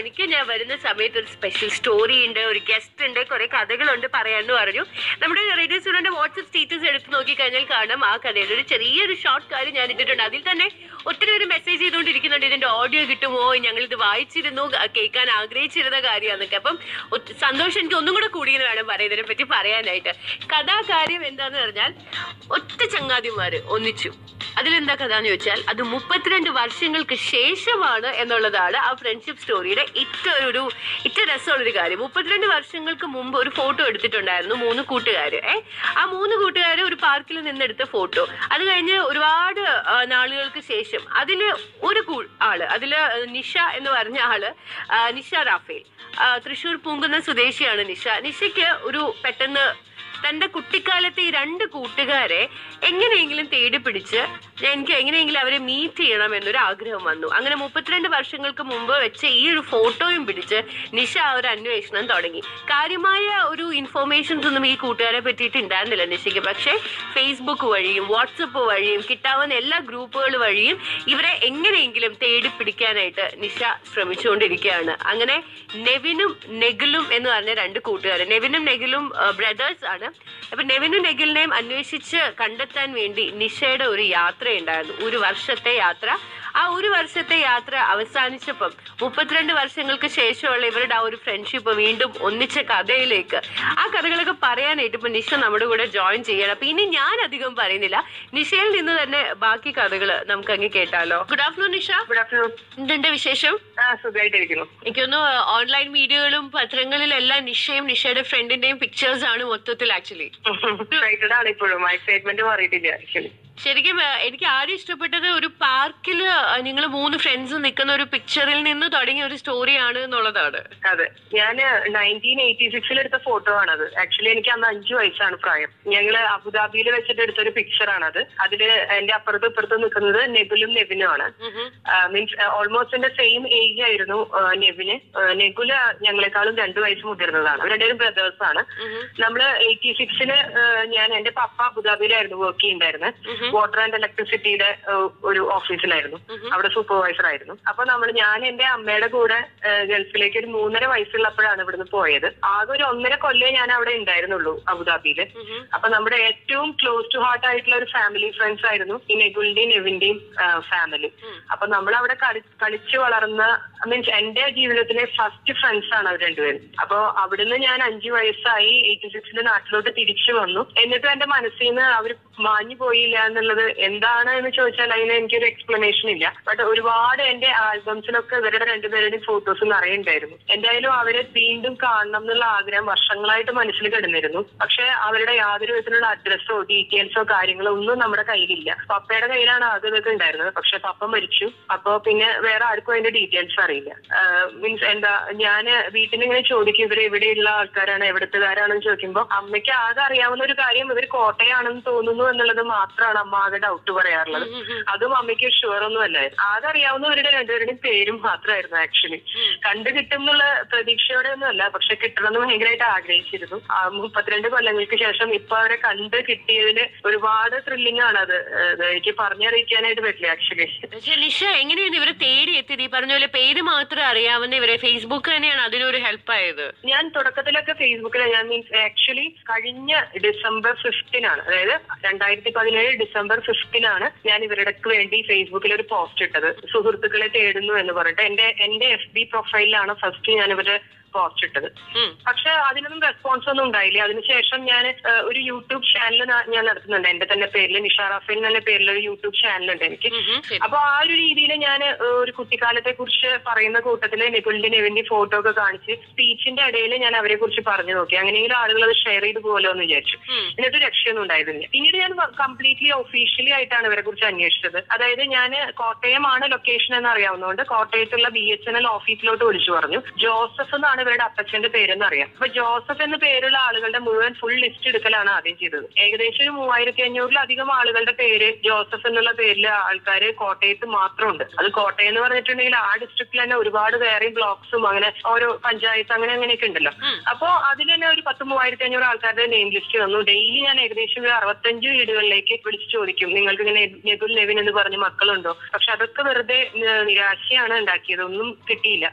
മണിക്ക് ഞാൻ വരുന്ന സമയത്ത് ഒരു സ്പെഷ്യൽ സ്റ്റോറി ഉണ്ട് ഒരു ഗസ്റ്റ് ഉണ്ട് കുറെ കഥകളുണ്ട് പറയാന്ന് പറഞ്ഞു നമ്മുടെ റേഡിയോ സ്റ്റുഡന്റ് വാട്സ്ആപ്പ് സ്റ്റേറ്റസ് എടുത്ത് നോക്കിക്കഴിഞ്ഞാൽ കാണാം ആ കഥയുടെ ഒരു ചെറിയൊരു ഷോർട്ട് കാര്യം ഞാൻ ഇട്ടിട്ടുണ്ട് അതിൽ തന്നെ ഒത്തിരി പേര് മെസ്സേജ് ചെയ്തുകൊണ്ടിരിക്കുന്നുണ്ട് ഇതിന്റെ ഓഡിയോ കിട്ടുമോ ഞങ്ങൾ ഇത് വായിച്ചിരുന്നു അഹ് കേൾക്കാൻ ആഗ്രഹിച്ചിരുന്ന കാര്യമാണെന്നൊക്കെ അപ്പം ഒത്തി- സന്തോഷം എനിക്ക് ഒന്നും കൂടെ കൂടിയെന്ന് വേണം പറയാം ഇതിനെ പറ്റി പറയാനായിട്ട് കഥാകാര്യം എന്താന്ന് പറഞ്ഞാൽ ഒറ്റ ചങ്ങാതിമാര് ഒന്നിച്ചു അതിലെന്താ കഥ എന്ന് ചോദിച്ചാൽ അത് മുപ്പത്തിരണ്ട് വർഷങ്ങൾക്ക് ശേഷമാണ് എന്നുള്ളതാണ് ആ ഫ്രണ്ട്ഷിപ്പ് സ്റ്റോറിയുടെ ഇറ്റ ഒരു ഇറ്റ രസമുള്ളൊരു കാര്യം മുപ്പത്തിരണ്ട് വർഷങ്ങൾക്ക് മുമ്പ് ഒരു ഫോട്ടോ എടുത്തിട്ടുണ്ടായിരുന്നു മൂന്ന് കൂട്ടുകാര് ഏ ആ മൂന്ന് കൂട്ടുകാര് ഒരു പാർക്കിൽ നിന്നെടുത്ത ഫോട്ടോ അത് കഴിഞ്ഞ് ഒരുപാട് ആ, നാളുകൾക്ക് ശേഷം അതില് ഒരു കൂ ആള് അതില് നിഷ എന്ന് പറഞ്ഞ ആള് ആ, നിഷ റാഫേൽ ആ, തൃശൂർ പൂങ്കുന്ന സ്വദേശിയാണ് നിഷ നിഷയ്ക്ക് ഒരു പെട്ടെന്ന് തന്റെ കുട്ടിക്കാലത്തെ ഈ രണ്ട് കൂട്ടുകാരെ എങ്ങനെയെങ്കിലും തേടി പിടിച്ച് എനിക്ക് എങ്ങനെയെങ്കിലും അവരെ മീറ്റ് ചെയ്യണം എന്നൊരു ആഗ്രഹം വന്നു അങ്ങനെ മുപ്പത്തിരണ്ട് വർഷങ്ങൾക്ക് മുമ്പ് വെച്ച ഈ ഒരു ഫോട്ടോയും പിടിച്ച് നിഷ ആ ഒരു അന്വേഷണം തുടങ്ങി കാര്യമായ ഒരു ഇൻഫോർമേഷൻസ് ഒന്നും ഈ കൂട്ടുകാരെ പറ്റിയിട്ട് ഉണ്ടായിരുന്നില്ല നിഷയ്ക്ക് പക്ഷേ ഫേസ്ബുക്ക് വഴിയും വാട്സപ്പ് വഴിയും കിട്ടാവുന്ന എല്ലാ ഗ്രൂപ്പുകൾ വഴിയും ഇവരെ എങ്ങനെയെങ്കിലും തേടി പിടിക്കാനായിട്ട് നിഷ ശ്രമിച്ചുകൊണ്ടിരിക്കുകയാണ് അങ്ങനെ നെവിനും നെഗിലും എന്ന് പറഞ്ഞ രണ്ട് കൂട്ടുകാർ നെവിനും നെഗിലും ബ്രദേഴ്സ് ആണ് അപ്പൊ നെവിനും നെഗിലിനെയും അന്വേഷിച്ച് കണ്ടെത്താൻ വേണ്ടി നിഷയുടെ ഒരു യാത്രയുണ്ടായിരുന്നു ഒരു വർഷത്തെ യാത്ര ആ ഒരു വർഷത്തെ യാത്ര അവസാനിച്ചപ്പം മുപ്പത്തിരണ്ട് വർഷങ്ങൾക്ക് ശേഷമുള്ള ഇവരുടെ ആ ഒരു ഫ്രണ്ട്ഷിപ്പ് വീണ്ടും ഒന്നിച്ച കഥയിലേക്ക് ആ കഥകളൊക്കെ പറയാനായിട്ട് ഇപ്പൊ നിഷ നമ്മുടെ കൂടെ ജോയിൻ ചെയ്യണം അപ്പൊ ഇനി ഞാൻ അധികം പറയുന്നില്ല നിഷയിൽ നിന്ന് തന്നെ ബാക്കി കഥകൾ നമുക്ക് അങ്ങ് കേട്ടാലോ good afternoon Nisha good afternoon എന്തുണ്ട് വിശേഷം ആ സുഖമായിട്ടിരിക്കുന്നു എനിക്കൊന്ന് ഓൺലൈൻ മീഡിയകളും പത്രങ്ങളിലെല്ലാം നിഷയും നിഷയുടെ ഫ്രണ്ടിന്റെയും പിക്ചേഴ്സ് ആണ് മൊത്തത്തിൽ ആക്ച്വലി എക്സൈറ്റഡ് ആണ് ഇപ്പോഴും മൈ എക്സൈറ്റ്മെന്റ് മാറിയിട്ടില്ല ആക്ച്വലി ശരിക്കും ആ, എനിക്ക് ആദ്യം ഇഷ്ടപ്പെട്ടത് ഒരു പാർക്കില് നിങ്ങൾ മൂന്ന് ഫ്രണ്ട്സ് നിൽക്കുന്ന ഒരു പിക്ചറിൽ നിന്ന് തുടങ്ങിയ ഒരു സ്റ്റോറിയാണ് എന്നുള്ളതാണ് അതെ ഞാൻ നയൻറ്റീൻ എയ്റ്റി സിക്സിൽ എടുത്ത ഫോട്ടോ ആണത് ആക്ച്വലി എനിക്ക് അന്ന് അഞ്ചു വയസ്സാണ് പ്രായം ഞങ്ങള് അബുദാബിയിൽ വെച്ചിട്ട് എടുത്ത ഒരു പിക്ചർ ആണത് അതില് എന്റെ അപ്പുറത്തും ഇപ്പുറത്തും നിൽക്കുന്നത് നെബിലും നെവിനും ആണ് മീൻസ് ഓൾമോസ്റ്റ് എന്റെ സെയിം ഏജ് ആയിരുന്നു ആ, നെവിന് ആ, നെഗുല് ഞങ്ങളെക്കാളും രണ്ടു വയസ്സ് മുതിർന്നതാണ് അവർ രണ്ടുപേരും ബ്രദേഴ്സ് ആണ് നമ്മള് എയ്റ്റി സിക്സില് ഞാൻ എന്റെ പപ്പ അബുദാബിയിലായിരുന്നു വർക്ക് ചെയ്യുന്നുണ്ടായിരുന്നത് വാട്ടർ ആൻഡ് ഇലക്ട്രിസിറ്റിയുടെ ഒരു ഓഫീസിലായിരുന്നു അവിടെ സൂപ്പർവൈസർ ആയിരുന്നു അപ്പൊ നമ്മൾ ഞാൻ എന്റെ അമ്മയുടെ കൂടെ ഏഹ്, ഗൾഫിലേക്ക് ഒരു മൂന്നര വയസ്സുള്ളപ്പോഴാണ് ഇവിടുന്ന് പോയത് ആകെ ഒരു ഒന്നര കൊല്ലം ഞാൻ അവിടെ ഉണ്ടായിരുന്നുള്ളൂ അബുദാബിയില് അപ്പൊ നമ്മുടെ ഏറ്റവും ക്ലോസ് ടു ഹാർട്ട് ആയിട്ടുള്ള ഒരു ഫാമിലി ഫ്രണ്ട്സ് ആയിരുന്നു ഈ നെഗുലിന്റെയും നെവിന്റെയും ഫാമിലി അപ്പൊ നമ്മൾ അവിടെ കളി കളിച്ചു വളർന്ന മീൻസ് എന്റെ ജീവിതത്തിലെ ഫസ്റ്റ് ഫ്രണ്ട്സ് ആണ് അവർ രണ്ടുപേരും അപ്പൊ അവിടുന്ന് ഞാൻ അഞ്ചു വയസ്സായി എയ്റ്റി സിക്സില് നാട്ടിലോട്ട് തിരിച്ചു വന്നു എന്നിട്ടും എന്റെ മനസ്സിൽ നിന്ന് അവർ മാഞ്ഞു പോയില്ല എന്നുള്ളത് എന്താണ് എന്ന് ചോദിച്ചാൽ അതിന് എനിക്കൊരു എക്സ്പ്ലനേഷൻ ഇല്ല ബട്ട് ഒരുപാട് എന്റെ ആൽബംസിലൊക്കെ ഇവരുടെ രണ്ടുപേരുടെയും ഫോട്ടോസ് നിറയുണ്ടായിരുന്നു എന്തായാലും അവരെ വീണ്ടും കാണണം എന്നുള്ള ആഗ്രഹം വർഷങ്ങളായിട്ട് മനസ്സിൽ കിടന്നിരുന്നു പക്ഷെ അവരുടെ യാതൊരു വിധത്തിലുള്ള അഡ്രസ്സോ ഡീറ്റെയിൽസോ കാര്യങ്ങളോ ഒന്നും നമ്മുടെ കയ്യിലില്ല പപ്പയുടെ കയ്യിലാണ് ആദ്യം ഇതൊക്കെ ഉണ്ടായിരുന്നത് പക്ഷെ പപ്പ മരിച്ചു അപ്പോ പിന്നെ വേറെ ആർക്കും അതിന്റെ ഡീറ്റെയിൽസ് അറിയില്ല മീൻസ് എന്താ ഞാന് വീട്ടിൽ നിന്ന് ഇങ്ങനെ ചോദിക്കും ഇവർ എവിടെയുള്ള ആൾക്കാരാണ് എവിടത്തുകാരാണെന്ന് ചോദിക്കുമ്പോൾ അമ്മയ്ക്ക് ആകെ അറിയാവുന്ന ഒരു കാര്യം ഇവർ കോട്ടയാണെന്ന് തോന്നുന്നു എന്നുള്ളത് മാത്രമാണ് അമ്മ ആകെ ഡൗട്ട് പറയാറുള്ളത് അതും അമ്മയ്ക്ക് ഷുവർ ഒന്നും അല്ല ആകെ അറിയാവുന്നവരുടെ രണ്ടുപേരുടെയും പേരും മാത്രമായിരുന്നു ആക്ച്വലി കണ്ടു കിട്ടും എന്നുള്ള പ്രതീക്ഷയോടെ ഒന്നും അല്ല പക്ഷെ കിട്ടണമെന്ന് ഭയങ്കരമായിട്ട് ആഗ്രഹിച്ചിരുന്നു ആ മുപ്പത്തിരണ്ട് കൊല്ലങ്ങൾക്ക് ശേഷം ഇപ്പൊ അവരെ കണ്ട് കിട്ടിയതില് ഒരുപാട് ത്രില്ലിംഗ് ആണ് അത് അത് എനിക്ക് പറഞ്ഞറിയിക്കാനായിട്ട് പറ്റില്ല ആക്ച്വലി പക്ഷെ നിഷ എങ്ങനെയാണ് ഇവരെ തേടി എത്തിയത് ഈ പറഞ്ഞ പോലെ പേര് മാത്രം അറിയാവുന്ന ഇവരെ ഫേസ്ബുക്ക് തന്നെയാണ് അതിനൊരു ഹെൽപ്പ് ആയത് ഞാൻ തുടക്കത്തിലൊക്കെ ഫേസ്ബുക്കിൽ ഞാൻ മീൻസ് ആക്ച്വലി കഴിഞ്ഞ ഡിസംബർ ഫിഫ്റ്റിനാണ് അതായത് രണ്ടായിരത്തി പതിനേഴ് ഡിസംബർ ഫിഫ്റ്റിനാണ് ഞാൻ ഇവരുടെ വേണ്ടി ഫേസ്ബുക്കിൽ ഒരു പോസ്റ്റ് ഇട്ടത് സുഹൃത്തുക്കളെ തേടുന്നു എന്ന് പറഞ്ഞിട്ട് എന്റെ എന്റെ എഫ് ബി പ്രൊഫൈലിലാണ് ഫസ്റ്റ് ഞാൻ ഇവരുടെ പോസ്റ്റ് ഇട്ടത് ഉം. പക്ഷെ അതിനൊന്നും റെസ്പോൺസ് ഒന്നും ഉണ്ടായില്ല അതിനുശേഷം ഞാൻ ഒരു യൂട്യൂബ് ചാനൽ ഞാൻ നടത്തുന്നുണ്ട് എന്റെ തന്നെ പേരിൽ നിഷ റാഫേൽ എന്ന പേരിൽ ഒരു യൂട്യൂബ് ചാനലുണ്ട് എനിക്ക് ഉം ഉം. ശരി. അപ്പൊ ആ ഒരു രീതിയിൽ ഞാൻ ഒരു കുട്ടിക്കാലത്തെ കുറിച്ച് പറയുന്ന കൂട്ടത്തില് നികുലിന്റെ നെവിന്റെ ഫോട്ടോ ഒക്കെ കാണിച്ച് സ്പീച്ചിന്റെ ഇടയിൽ ഞാൻ അവരെ കുറിച്ച് പറഞ്ഞു നോക്കി അങ്ങനെയെങ്കിലും ആളുകൾ അത് ഷെയർ ചെയ്ത് പോലോ എന്ന് വിചാരിച്ചു ഉം. എന്നിട്ട് രക്ഷയൊന്നും ഉണ്ടായിരുന്നില്ല പിന്നീട് ഞാൻ കംപ്ലീറ്റ്ലി ഒഫീഷ്യലി ആയിട്ടാണ് ഇവരെ കുറിച്ച് അന്വേഷിച്ചത് അതായത് ഞാൻ കോട്ടയമാണ് ലൊക്കേഷൻ എന്ന് അറിയാവുന്നതുകൊണ്ട് കോട്ടയത്തുള്ള ബി എച്ച് എൻ എൽ ഓഫീസിലോട്ട് വിളിച്ചു പറഞ്ഞു ജോസഫ് എന്നാണ് ഇവരുടെ അപ്പച്ചന്റെ പേരെന്ന് അറിയാം അപ്പൊ ജോസഫ് എന്ന പേരുള്ള ആളുകളുടെ മുഴുവൻ ഫുൾ ലിസ്റ്റ് എടുക്കലാണ് ആദ്യം ചെയ്തത് ഏകദേശം ഒരു മൂവായിരത്തി അഞ്ഞൂറിലധികം ആളുകളുടെ പേര് ജോസഫ് എന്നുള്ള പേരിൽ ആൾക്കാര് കോട്ടയത്ത് മാത്രമുണ്ട് അത് കോട്ടയം എന്ന് പറഞ്ഞിട്ടുണ്ടെങ്കിൽ ആ ഡിസ്ട്രിക്റ്റിൽ തന്നെ ഒരുപാട് വേറെയും ബ്ലോക്സും അങ്ങനെ ഓരോ പഞ്ചായത്ത് അങ്ങനെ അങ്ങനെയൊക്കെ ഉണ്ടല്ലോ അപ്പോ അതിൽ തന്നെ ഒരു പത്ത് മൂവായിരത്തി അഞ്ഞൂറ് ആൾക്കാരുടെ നെയിം ലിസ്റ്റ് വന്നു ഡെയിലി ഞാൻ ഏകദേശം ഒരു അറുപത്തഞ്ച് വീടുകളിലേക്ക് വിളിച്ചു ചോദിക്കും നിങ്ങൾക്ക് ഇങ്ങനെ നെഗുൽ നെവിൻ എന്ന് പറഞ്ഞ് മക്കളുണ്ടോ പക്ഷെ അതൊക്കെ വെറുതെ ഏഹ്, നിരാശയാണ് ഉണ്ടാക്കിയത് ഒന്നും കിട്ടിയില്ല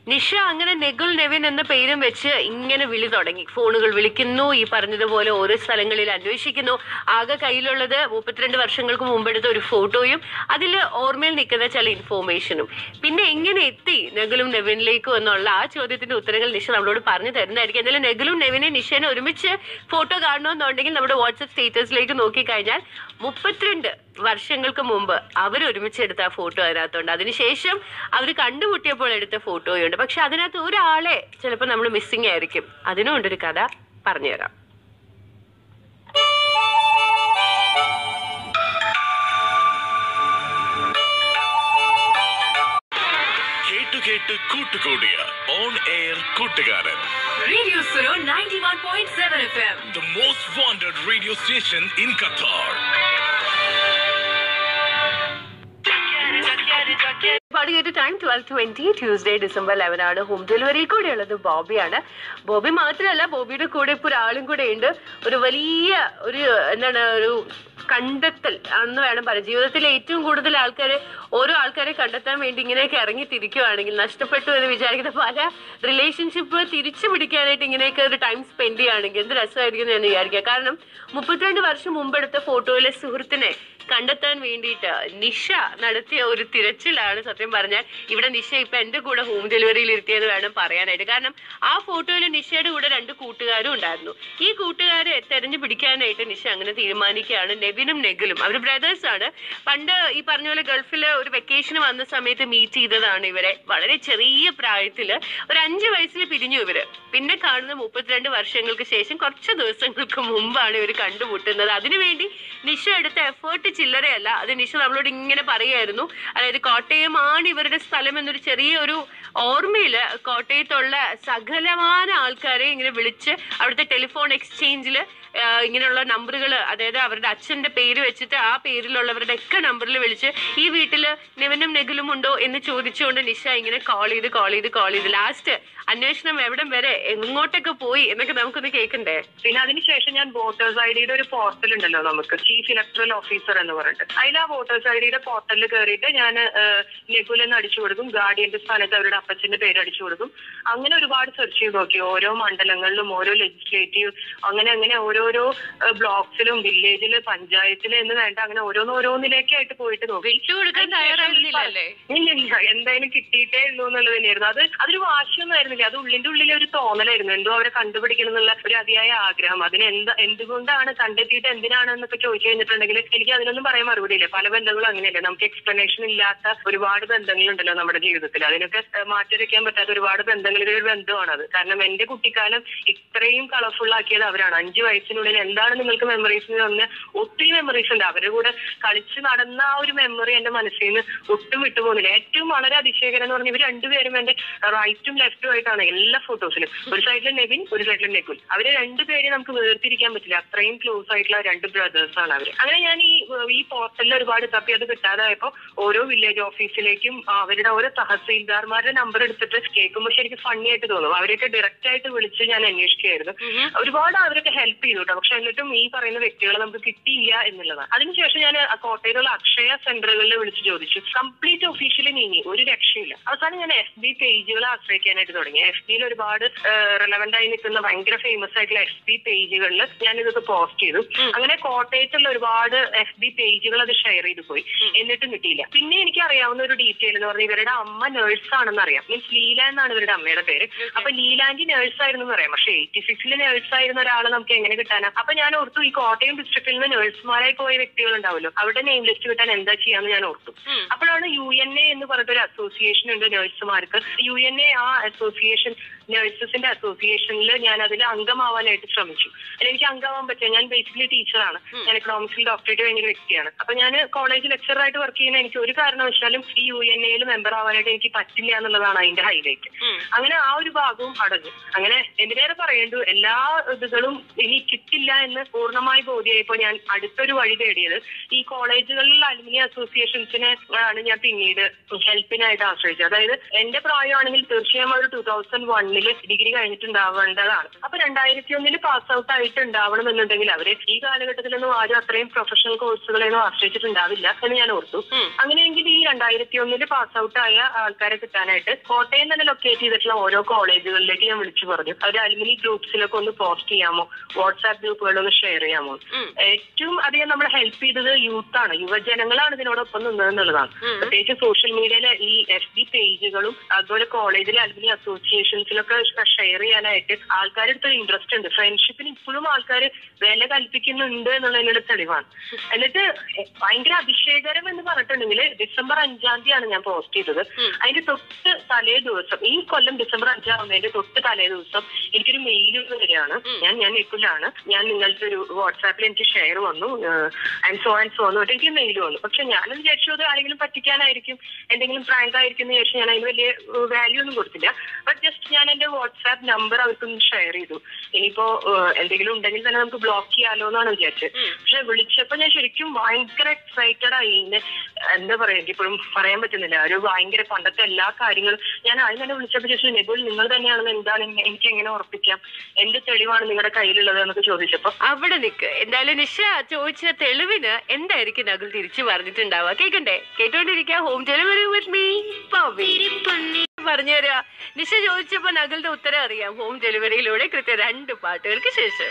നിഷ അങ്ങനെ നെഗുൽ നെവിൻ എന്ന പേരും വെച്ച് ഇങ്ങനെ വിളി തുടങ്ങി ഫോണുകൾ വിളിക്കുന്നു ഈ പറഞ്ഞതുപോലെ ഓരോ സ്ഥലങ്ങളിൽ അന്വേഷിക്കുന്നു ആകെ കയ്യിലുള്ളത് മുപ്പത്തിരണ്ട് വർഷങ്ങൾക്ക് മുമ്പെടുത്ത ഒരു ഫോട്ടോയും അതിൽ ഓർമ്മയിൽ നിൽക്കുന്ന ചില ഇൻഫോർമേഷനും പിന്നെ എങ്ങനെ എത്തി നെഗലും നെവിനിലേക്കും എന്നുള്ള ആ ചോദ്യത്തിന്റെ ഉത്തരങ്ങൾ നിഷ നമ്മളോട് പറഞ്ഞു തരുന്നതായിരിക്കും എന്തായാലും നെഗലും നെവിനെ നിഷേനെ ഒരുമിച്ച് ഫോട്ടോ കാണണമെന്നുണ്ടെങ്കിൽ നമ്മുടെ വാട്സപ്പ് സ്റ്റേറ്റസിലേക്ക് നോക്കിക്കഴിഞ്ഞാൽ മുപ്പത്തിരണ്ട് വർഷങ്ങൾക്ക് മുമ്പ് അവർ ഒരുമിച്ച് എടുത്ത ആ ഫോട്ടോ അതിനകത്തുണ്ട് അതിനുശേഷം അവർ കണ്ടുമുട്ടിയപ്പോൾ എടുത്ത ഫോട്ടോയുണ്ട് പക്ഷെ അതിനകത്ത് ഒരാളെ ചിലപ്പോൾ നമ്മൾ മിസ്സിംഗ് ആയിരിക്കും അതിനും ഉണ്ടൊരു കഥ പറഞ്ഞുതരാം കേട്ടു കേട്ട് കൂട്ടുകൂടിയ ഓൺ എയർ കൂട്ടുകാരൻ radio Suno ninety one point seven F M the most wanted radio station in Qatar പാടി കേട്ട് time twelve twenty Tuesday December eleven ആണ് ഹോം ഡെലിവറി കൂടെ ഉള്ളത് ബോബിയാണ് ബോബി മാത്രമല്ല ബോബിയുടെ കൂടെ ഇപ്പൊ ഒരാളും കൂടെ ഉണ്ട് ഒരു വലിയ ഒരു എന്താണ് ഒരു കണ്ടെത്തൽ എന്ന് വേണം പറയാം ജീവിതത്തിൽ ഏറ്റവും കൂടുതൽ ആൾക്കാര് ഓരോ ആൾക്കാരെ കണ്ടെത്താൻ വേണ്ടി ഇങ്ങനെയൊക്കെ ഇറങ്ങി തിരിക്കുവാണെങ്കിൽ നഷ്ടപ്പെട്ടു എന്ന് വിചാരിക്കുന്ന പല റിലേഷൻഷിപ്പ് തിരിച്ചു പിടിക്കാനായിട്ട് ഇങ്ങനെയൊക്കെ ഒരു ടൈം സ്പെൻഡ് ചെയ്യുകയാണെങ്കിൽ എന്ത് രസമായിരിക്കും എന്ന് ഞാൻ വിചാരിക്കുക കാരണം മുപ്പത്തിരണ്ട് വർഷം മുമ്പെടുത്ത ഫോട്ടോയിലെ സുഹൃത്തിനെ കണ്ടെത്താൻ വേണ്ടിയിട്ട് നിഷ നടത്തിയ ഒരു തിരച്ചിലാണ് സത്യം പറഞ്ഞാൽ ഇവിടെ നിഷ ഇപ്പൊ എന്റെ കൂടെ ഹോം ഡെലിവറിയിൽ ഇരുത്തിയെന്ന് വേണം പറയാനായിട്ട് കാരണം ആ ഫോട്ടോയിൽ നിഷയുടെ കൂടെ രണ്ട് കൂട്ടുകാരും ഉണ്ടായിരുന്നു ഈ കൂട്ടുകാരെ തെരഞ്ഞു പിടിക്കാനായിട്ട് നിഷ അങ്ങനെ തീരുമാനിക്കുകയാണ് നെവിനും നെഗിലും അവർ ബ്രദേഴ്സ് ആണ് പണ്ട് ഈ പറഞ്ഞ പോലെ ഗൾഫില് ഒരു വെക്കേഷൻ വന്ന സമയത്ത് മീറ്റ് ചെയ്തതാണ് ഇവരെ വളരെ ചെറിയ പ്രായത്തില് ഒരു അഞ്ചു വയസ്സിൽ പിരിഞ്ഞു ഇവര് പിന്നെ കാണുന്ന മുപ്പത്തിരണ്ട് വർഷങ്ങൾക്ക് ശേഷം കുറച്ച് ദിവസങ്ങൾക്ക് മുമ്പാണ് ഇവർ കണ്ടുമുട്ടുന്നത് അതിനുവേണ്ടി നിഷ എടുത്ത എഫേർട്ട് ചില്ലറയല്ല അത് നിഷ നമ്മളോട് ഇങ്ങനെ പറയായിരുന്നു അതായത് കോട്ടയമാണ് ഇവരുടെ സ്ഥലം എന്നൊരു ചെറിയ ഒരു ഓർമ്മയില് കോട്ടയത്തുള്ള സകലമാന ആൾക്കാരെ ഇങ്ങനെ വിളിച്ച് അവിടുത്തെ ടെലിഫോൺ എക്സ്ചേഞ്ചിൽ ഇങ്ങനെയുള്ള നമ്പറുകൾ അതായത് അവരുടെ അച്ഛന്റെ പേര് വെച്ചിട്ട് ആ പേരിലുള്ളവരുടെ ഒക്കെ നമ്പറിൽ വിളിച്ച് ഈ വീട്ടില് നെവനും നെഗിലും ഉണ്ടോ എന്ന് ചോദിച്ചുകൊണ്ട് നിഷ ഇങ്ങനെ കോൾ ചെയ്ത് കോൾ ചെയ്ത് കോൾ ചെയ്ത് ലാസ്റ്റ് അന്വേഷണം എവിടം വരെ എങ്ങോട്ടൊക്കെ പോയി എന്നൊക്കെ നമുക്കൊന്ന് കേൾക്കണ്ടേ പിന്നെ അതിനുശേഷം ഞാൻ വോട്ടേഴ്സ് ഐ ഡിയുടെ ഒരു പോർട്ടൽ ഉണ്ടല്ലോ നമുക്ക് ചീഫ് ഇലക്ട്രൽ ഓഫീസർ എന്ന് പറഞ്ഞിട്ട് അതിൽ ആ വോട്ടേഴ്സ് ഐ ഡിയുടെ പോർട്ടലിൽ കയറിയിട്ട് ഞാൻ നെഗുൽ എന്ന് അടിച്ചു കൊടുക്കും ഗാർഡിയന്റെ സ്ഥാനത്ത് അവരുടെ അപ്പച്ചന്റെ പേര് അടിച്ചു കൊടുക്കും അങ്ങനെ ഒരുപാട് സെർച്ച് ചെയ്ത് നോക്കി ഓരോ മണ്ഡലങ്ങളിലും ഓരോ ലെജിസ്ലേറ്റീവ് അങ്ങനെ അങ്ങനെ ഓരോരോ ബ്ലോക്സിലും വില്ലേജില് പഞ്ചായത്തില് എന്ന് വേണ്ട അങ്ങനെ ഓരോന്നോരോന്നിലേക്കായിട്ട് പോയിട്ട് നോക്കി വിട്ടുകൊടുക്കാൻ തയ്യാറായിരുന്നില്ലല്ലേ ഇല്ല ഇല്ല എന്തായാലും കിട്ടിയിട്ടേ ഉള്ളൂ എന്നുള്ളത് തന്നെയായിരുന്നു അത് അതൊരു വാശിയൊന്നും ആയിരുന്നില്ല അത് ഉള്ളിന്റെ ഉള്ളിലെ ഒരു തോന്നലായിരുന്നു എന്തോ അവരെ കണ്ടുപിടിക്കണം എന്നുള്ള ഒരു അതിയായ ആഗ്രഹം അതിന് എന്താ എന്തുകൊണ്ടാണ് കണ്ടെത്തിയിട്ട് എന്തിനാണ് എന്നൊക്കെ ചോദിച്ചു കഴിഞ്ഞിട്ടുണ്ടെങ്കിൽ എനിക്ക് അതിനൊന്നും പറയാൻ മറുപടിയില്ല പല ബന്ധങ്ങളും അങ്ങനെയല്ല നമുക്ക് എക്സ്പ്ലനേഷൻ ഇല്ലാത്ത ഒരുപാട് ബന്ധങ്ങളുണ്ടല്ലോ നമ്മുടെ ജീവിതത്തിൽ അതിനൊക്കെ ഏഹ്, മാറ്റിവെക്കാൻ പറ്റാത്ത ഒരുപാട് ബന്ധങ്ങളിൽ ഒരു ബന്ധമാണ് അത് കാരണം എന്റെ കുട്ടിക്കാലം ഇത്രയും കളർഫുൾ ആക്കിയത് അവരാണ് അഞ്ചു വയസ്സിനുള്ളിൽ എന്താണ് നിങ്ങൾക്ക് മെമ്മറീസ് എന്ന് പറഞ്ഞാൽ ഒത്തിരി മെമ്മറീസ് ഉണ്ട് അവരുടെ കൂടെ കളിച്ച് നടന്ന ആ ഒരു മെമ്മറി എന്റെ മനസ്സിൽ നിന്ന് ഒട്ടും വിട്ടുപോകുന്നില്ല ഏറ്റവും വളരെ അതിശയകരം എന്ന് പറഞ്ഞാൽ ഇവർ രണ്ടുപേരും എന്റെ റൈറ്റും ലെഫ്റ്റും ആയിട്ടാണ് എല്ലാ ഫോട്ടോസിലും ഒരു സൈഡിൽ നെവിൻ ഒരു സൈഡിൽ നെഗുൽ അവര് രണ്ടുപേരെ നമുക്ക് വേർതിരിക്കാൻ പറ്റില്ല അത്രയും ക്ലോസ് ആയിട്ടുള്ള രണ്ട് ബ്രദേഴ്സ് ആണ് അവര് അങ്ങനെ ഞാൻ ഈ ഈ പോർട്ടലിൽ ഒരുപാട് തപ്പി അത് കിട്ടാതായപ്പോ ഓരോ വില്ലേജ് ഓഫീസിലേക്കും അവരുടെ ഓരോ തഹസീൽദാർമാരുടെ നമ്പർ എടുത്തിട്ട് കേൾക്കുമ്പോൾ ശരിക്കും ഫണ്ണി ആയിട്ട് തോന്നും അവരെയൊക്കെ ഡയറക്റ്റ് ആയിട്ട് വിളിച്ച് ഞാൻ അന്വേഷിക്കുകയായിരുന്നു ഒരുപാട് അവരൊക്കെ ഹെൽപ്പ് ചെയ്തു കേട്ടോ പക്ഷെ എന്നിട്ടും ഈ പറയുന്ന വ്യക്തികളെ നമുക്ക് കിട്ടിയില്ല എന്നുള്ളതാണ് അതിനുശേഷം ഞാൻ ആ കോട്ടയിലുള്ള അക്ഷയ സെന്ററുകളിൽ വിളിച്ച് ചോദിച്ചു കംപ്ലീറ്റ് ഒഫീഷ്യലി നീങ്ങി ഒരു രക്ഷയില്ല അവസാനം ഞാൻ എഫ് ബി പേജുകളെ ആശ്രയിക്കാനായിട്ട് തുടങ്ങി എഫ് ബിയിൽ ഒരുപാട് റിലവന്റ് ആയി നിൽക്കുന്ന ഭയങ്കര ഫേമസ് ആയിട്ടുള്ള എഫ് ബി പേജുകളിൽ ഞാൻ ഇതൊക്കെ പോസ്റ്റ് ചെയ്തു അങ്ങനെ കോട്ടയത്തുള്ള ഒരുപാട് എഫ് ബി പേജുകൾ അത് ഷെയർ ചെയ്തു പോയി എന്നിട്ടും കിട്ടിയില്ല പിന്നെ എനിക്ക് അറിയാവുന്ന ഒരു ഡീറ്റെയിൽ എന്ന് പറഞ്ഞാൽ ഇവരുടെ അമ്മ നേഴ്സ് ആണെന്ന് അറിയാം മീൻസ് ലീല എന്നാണ് ഇവരുടെ അമ്മയുടെ പേര് അപ്പൊ ലീലാൻഡി നേഴ്സ് ആയിരുന്നു എന്ന് പറയാം പക്ഷെ എയ്റ്റി സിക്സിൽ നേഴ്സ് ആയിരുന്ന ഒരാളെ നമുക്ക് എങ്ങനെ കിട്ടാനാ അപ്പൊ ഞാൻ ഓർത്തു ഈ കോട്ടയം ഡിസ്ട്രിക്റ്റിൽ നിന്ന് നേഴ്സുമാരായി പോയ വ്യക്തികൾ ഉണ്ടാവുമല്ലോ അവരുടെ നെയിം ലിസ്റ്റ് കിട്ടാൻ എന്താ ചെയ്യാന്ന് ഞാൻ ഓർത്തു അപ്പോഴാണ് യു എൻ എ എന്ന് പറഞ്ഞിട്ടൊരു അസോസിയേഷൻ ഉണ്ട് നേഴ്സുമാർക്ക് യു എൻ എ ആ അസോസിയേഷൻ നഴ്സസിന്റെ അസോസിയേഷനിൽ ഞാൻ അതിൽ അംഗമാവാനായിട്ട് ശ്രമിച്ചു അതിൽ എനിക്ക് അംഗമാവാൻ പറ്റില്ല ഞാൻ ബേസിക്കലി ടീച്ചറാണ് ഞാൻ എക്കണോമിക്സിൽ ഡോക്ടറേറ്റ് കഴിഞ്ഞ ഒരു വ്യക്തിയാണ് അപ്പൊ ഞാൻ കോളേജ് ലെക്ചറായിട്ട് വർക്ക് ചെയ്യുന്ന എനിക്ക് ഒരു കാരണവശാലും ഈ യു എൻ എയിൽ മെമ്പർ ആവാനായിട്ട് എനിക്ക് പറ്റില്ല എന്നുള്ളതാണ് അതിന്റെ ഹൈലൈറ്റ് അങ്ങനെ ആ ഒരു ഭാഗവും അടഞ്ഞു അങ്ങനെ എന്തിനേറെ പറയേണ്ടു എല്ലാ ഇതുകളും ഇനി കിട്ടില്ല എന്ന് പൂർണ്ണമായി ബോധ്യമായപ്പോൾ ഞാൻ അടുത്തൊരു വഴി തേടിയത് ഈ കോളേജുകളിൽ അലുമിനി അസോസിയേഷൻസിനെ ആണ് ഞാൻ പിന്നീട് ഹെൽപ്പിനായിട്ട് ആശ്രയിച്ചത് അതായത് എന്റെ പ്രായമാണെങ്കിൽ തീർച്ചയായും ഒരു ടൂ തൗസൻഡ് വണ്ണില് ഡിഗ്രി കഴിഞ്ഞിട്ടുണ്ടാവേണ്ടതാണ് അപ്പൊ രണ്ടായിരത്തി ഒന്നില് പാസ് ഔട്ട് ആയിട്ട് ഉണ്ടാവണം എന്നുണ്ടെങ്കിൽ അവര് ഈ കാലഘട്ടത്തിലൊന്നും ആരും അത്രയും പ്രൊഫഷണൽ കോഴ്സുകളെയൊന്നും ആശ്രയിച്ചിട്ടുണ്ടാവില്ല എന്ന് ഞാൻ ഓർത്തു അങ്ങനെയെങ്കിൽ ഈ രണ്ടായിരത്തി ഒന്നില് പാസ് ഔട്ട് ആയ ആൾക്കാരെ കിട്ടാനായിട്ട് കോട്ടയം തന്നെ ലൊക്കേറ്റ് ചെയ്തിട്ടുള്ള ഓരോ കോളേജുകളിലേക്ക് ഞാൻ വിളിച്ചു പറഞ്ഞു അവർ അലുമിനി ഗ്രൂപ്പ്സിലൊക്കെ ഒന്ന് പോസ്റ്റ് ചെയ്യാമോ വാട്സാപ്പ് ഗ്രൂപ്പുകളൊന്ന് ഷെയർ ചെയ്യാമോ ഉം. ഏറ്റവും അധികം നമ്മളെ ഹെൽപ്പ് ചെയ്തത് യൂത്ത് ആണ് യുവജനങ്ങളാണ് ഇതിനോടൊപ്പം നിന്നതെന്നുള്ളതാണ് ഉം. പ്രത്യേകിച്ച് സോഷ്യൽ മീഡിയയിലെ ഈ എഫ് ബി പേജുകളും അതുപോലെ കോളേജിലെ അലുമിനി അസോസിയേഷൻസിലൊക്കെ ഷെയർ ചെയ്യാനായിട്ട് ആൾക്കാരുടെ അടുത്ത് ഇൻട്രസ്റ്റ് ഉണ്ട് ഫ്രണ്ട്ഷിപ്പിന് ഇപ്പോഴും ആൾക്കാർ വില കൽപ്പിക്കുന്നുണ്ട് എന്നുള്ളതിനൊരു തെളിവാണ് എന്നിട്ട് ഭയങ്കര അഭിഷേകരം എന്ന് പറഞ്ഞിട്ടുണ്ടെങ്കിൽ ഡിസംബർ അഞ്ചാം തീയതിയാണ് ഞാൻ പോസ്റ്റ് ചെയ്തത് ഉം. അതിന്റെ തൊട്ട് തലേ ദിവസം ഈ കൊല്ലം ഡിസംബർ അഞ്ചാവുന്നതിന്റെ തൊട്ട് തലേ ദിവസം എനിക്കൊരു മെയിൽ വരികയാണ് ഉം. ഞാൻ ഞാൻ നിക്കുലാണ് ഞാൻ നിങ്ങളുടെ ഒരു വാട്സാപ്പിൽ എനിക്ക് ഷെയർ വന്നു ആൻഡ് സോ ആൻഡ് സോ എന്ന് പറഞ്ഞിട്ട് എനിക്ക് മെയിൽ വന്നു പക്ഷെ ഞാൻ വിചാരിച്ചു അത് ആരെങ്കിലും പറ്റിക്കാനായിരിക്കും എന്തെങ്കിലും പ്രാങ്ക് ആയിരിക്കും എന്ന് വിചാരിച്ചു ഞാൻ അതിന് വലിയ വാല്യൂ ഒന്നും കൊടുത്തില്ല ബട്ട് ജസ്റ്റ് ഞാൻ എന്റെ വാട്സാപ്പ് നമ്പർ അവർക്കൊന്ന് ഷെയർ ചെയ്തു ഇനിയിപ്പോ ഏഹ്, എന്തെങ്കിലും ഉണ്ടെങ്കിൽ തന്നെ നമുക്ക് ബ്ലോക്ക് ചെയ്യാലോ എന്നാണ് വിചാരിച്ചത് ഉം. പക്ഷെ വിളിച്ചപ്പോ ഞാൻ ശരിക്കും ഭയങ്കര എക്സൈറ്റഡ് ആയി ഇതിന്റെ എന്താ പറയാ എനിക്കിപ്പോഴും പറയാൻ പറ്റുന്നില്ല ഒരു ഭയങ്കര പണ്ടത്തെ എല്ലാ കാര്യങ്ങളും ഞാൻ ആദ്യം തന്നെ വിളിച്ചപ്പോ ചോദിച്ചു നെബുൽ നിങ്ങൾ തന്നെയാണെന്ന് എന്താണ് എങ്ങ- എനിക്ക് എങ്ങനെ ഉറപ്പിക്കാം എന്ത് തെളിവാണ് നിങ്ങളുടെ കയ്യിലുള്ളത് എന്നൊക്കെ ചോദിച്ചപ്പോ അവിടെ നിക്ക് എന്തായാലും നിഷ ചോദിച്ച തെളിവിന് എന്തായിരിക്കും നകുൽ തിരിച്ചു പറഞ്ഞിട്ടുണ്ടാവുക കേക്കണ്ടേ കേട്ടോണ്ടിരിക്കുക ഹോം ഡെലിവറി വിത്ത് മീ പറഞ്ഞുതരാ നിഷ ചോദിച്ചപ്പോ നകുലിന്റെ ഉത്തരം അറിയാം ഹോം ഡെലിവറിയിലൂടെ കൃത്യം രണ്ട് പാട്ടുകൾക്ക് ശേഷം